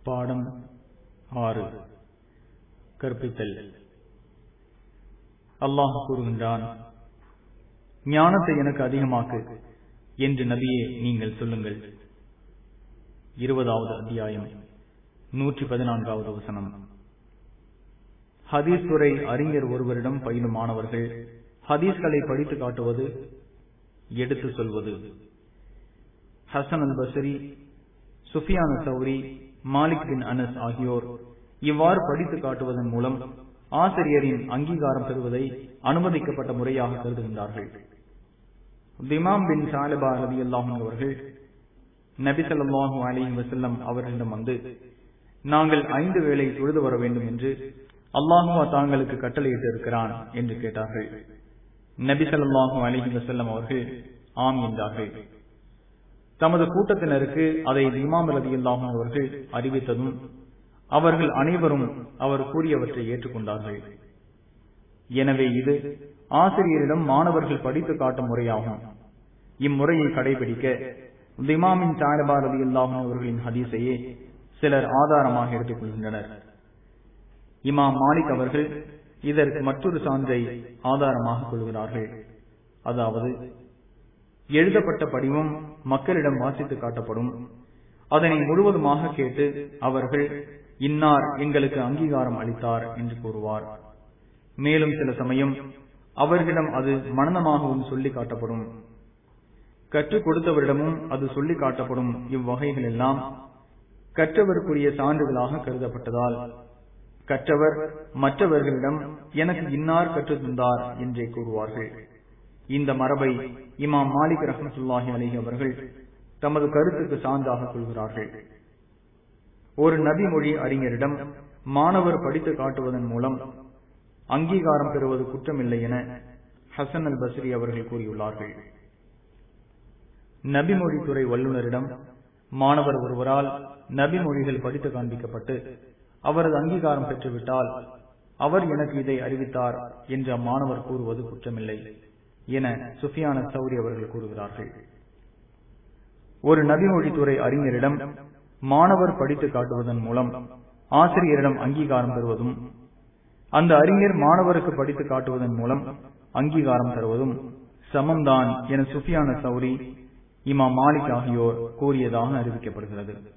பாடம் ஆறு கற்பித்தல் அல்லாஹ் கூறுகின்றான் ஞானத்தை எனக்கு அதிகமாக்கு என்று நபியே நீங்கள் சொல்லுங்கள் இருபதாவது அத்தியாயம் நூற்றி பதினான்காவது வசனம் ஹதீஸ் துறை அறிஞர் ஒருவரிடம் பயிலும் மாணவர்கள் ஹதீஸ்களை படித்து காட்டுவது எடுத்து சொல்வது ஹசன் அல் பசரி சுஃபியான சௌரி மாலிக் பின் அனஸ் ஆகியோர் இவ்வாறு படித்து காட்டுவதன் மூலம் ஆசிரியரின் அங்கீகாரம் பெறுவதை அனுமதிக்கப்பட்ட முறையாக கருதுகின்றார்கள் திமாம் பின் சாலிபா ரதி அல்லாஹும் அவர்கள் நபிசல்லாஹூ அலி வசல்லம் அவர்களிடம் வந்து நாங்கள் ஐந்து வேளை தொழுது வர வேண்டும் என்று அல்லாஹுவா தாங்களுக்கு கட்டளையிட்டு இருக்கிறான் என்று கேட்டார்கள் நபிசல்லாஹூ அலிஹி வசல்லம் அவர்கள் ஆம் என்றார்கள் தமது கூட்டத்தினருக்கு அதை இமாம் ரதி அல்லாஹும் அவர்கள் அறிவித்ததும் அவர்கள் அனைவரும் அவர் கூறியவற்றை ஏற்றுக்கொண்டார்கள் எனவே இது ஆசிரியரிடம் மாணவர்கள் படித்து காட்டும் முறையாகும் இம்முறையை கடைபிடிக்க திமாமின் சாயபா ரதி அல்லாஹும் அவர்களின் ஹதீஸையே சிலர் ஆதாரமாக எடுத்துக் கொள்கின்றனர் இமாம் மாலிக் அவர்கள் இதற்கு மற்றொரு சான்றை ஆதாரமாக கொள்கிறார்கள் அதாவது எழுதப்பட்ட படிவம் மக்களிடம் வாசித்து காட்டப்படும் அதனை முழுவதுமாக கேட்டு அவர்கள் இன்னார் எங்களுக்கு அங்கீகாரம் அளித்தார் என்று கூறுவார் மேலும் சில சமயம் அவர்களிடம் அது மனநமாகவும் சொல்லி காட்டப்படும் கற்றுக் கொடுத்தவரிடமும் அது சொல்லி காட்டப்படும் இவ்வகைகள் எல்லாம் கற்றவருக்குரிய சான்றுகளாக கருதப்பட்டதால் கற்றவர் மற்றவர்களிடம் எனக்கு இன்னார் கற்றுத் தந்தார் என்றே கூறுவார்கள் இந்த மரபை இமாம் மாலிக் ரஹமத்துல்லாஹி அலி அவர்கள் தமது கருத்துக்கு சான்றாக கொள்கிறார்கள் ஒரு நபிமொழி அறிஞரிடம் மாணவர் படித்து காட்டுவதன் மூலம் அங்கீகாரம் பெறுவது குற்றமில்லை என ஹசன் அல் பஸ்ரி அவர்கள் கூறியுள்ளார்கள் நபிமொழி துறை வல்லுநரிடம் மாணவர் ஒருவரால் நபிமொழிகள் படித்து காண்பிக்கப்பட்டு அவரது அங்கீகாரம் பெற்றுவிட்டால் அவர் எனக்கு இதை அறிவித்தார் என்று அம்மாணவர் கூறுவது குற்றமில்லை என சுஃபியான சௌரி அவர்கள் கூறுகிறார்கள் ஒரு நபிமொழித்துறை அறிஞரிடம் மாணவர் படித்து காட்டுவதன் மூலம் ஆசிரியரிடம் அங்கீகாரம் பெறுவதும் அந்த அறிஞர் மாணவருக்கு படித்து காட்டுவதன் மூலம் அங்கீகாரம் தருவதும் சமம்தான் என சுஃபியான சௌரி இமா மாலிக் ஆகியோர் கூறியதாக அறிவிக்கப்படுகிறது